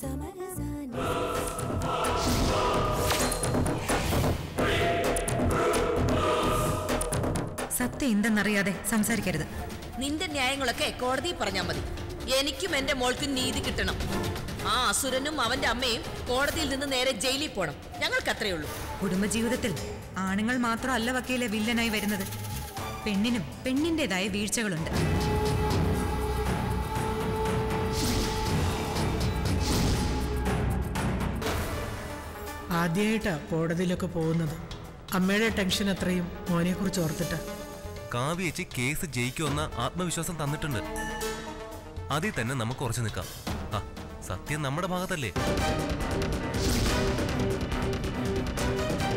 സത്യം എന്തെന്നറിയാതെ സംസാരിക്കരുത് നിന്റെ ന്യായങ്ങളൊക്കെ കോടതി പറഞ്ഞാൽ മതി എനിക്കും എന്റെ മോൾക്കും നീതി കിട്ടണം ആ അസുരനും അവന്റെ അമ്മയും കോടതിയിൽ നിന്ന് നേരെ ജയിലിൽ പോണം ഞങ്ങൾക്ക് അത്രേ ഉള്ളൂ കുടുംബജീവിതത്തിൽ ആണുങ്ങൾ മാത്രമല്ല വക്കീലെ വില്ലനായി വരുന്നത് പെണ്ണിനും പെണ്ണിന്റേതായ വീഴ്ചകളുണ്ട് ആദ്യമായിട്ടാ കോടതിയിലൊക്കെ പോകുന്നത് അമ്മയുടെ ടെൻഷൻ അത്രയും മോനെക്കുറിച്ച് ഓർത്തിട്ടാ കാവ്യേച്ചി കേസ് ജയിക്കുമെന്ന ആത്മവിശ്വാസം തന്നിട്ടുണ്ട് അതിൽ തന്നെ നമുക്ക് ഉറച്ചു നിൽക്കാം ആ സത്യം നമ്മുടെ ഭാഗത്തല്ലേ